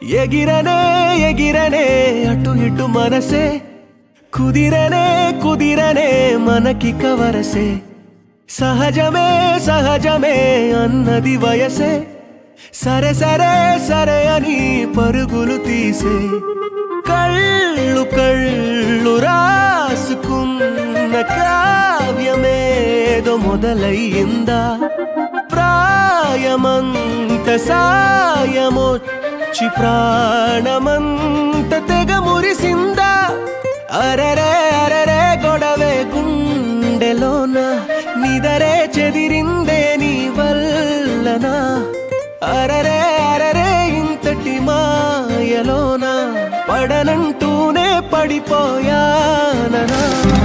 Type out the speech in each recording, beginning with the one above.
ఎగిరనే ఎగిరనే అటు ఇటు మనసే కుదిరనే కుదిరనే మనకి కవరసే సహజమే సహజమే అన్నది వయసే సరే సరే సరే అని పరుగులు తీసే కళ్ళు కళ్ళు రాసుకున్న కావ్యమేదో మొదలయ్యిందా ప్రాయమంత సాయమొచ్చి ప్రాణమంత తెగ మురిసిందా అరరే అరరే గొడవే గుండెలోన నిదరే చెదిరిందే నీ వల్లనా అరరే అరరే ఇంతటి మాయలోన పడనంటూనే పడిపోయాననా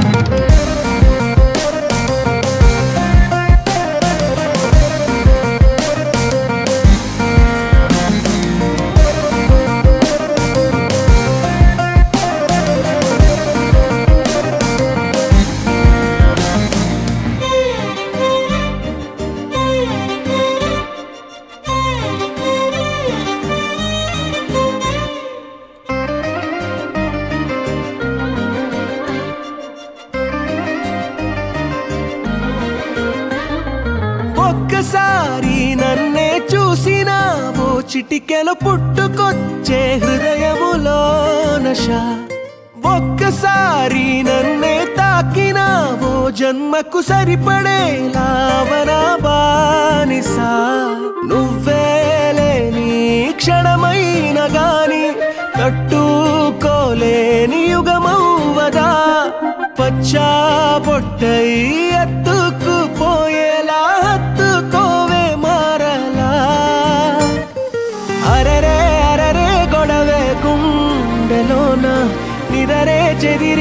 ఒక్కసారి నన్నే చూసినావో చిటికెలు పుట్టుకొచ్చే హృదయములో నశ ఒక్కసారి నన్నే తాకినావో జన్మకు సరిపడే లావనా బానిసా నువ్వేలే నీ క్షణమైన గాని తట్టుకోలేని యుగమౌవదా పచ్చా పొట్టై ఎత్తుకుపోయేలా హత్తుకోవే మారలా అరరే అరరే గొడవే గుండెలోన నిదరే చెది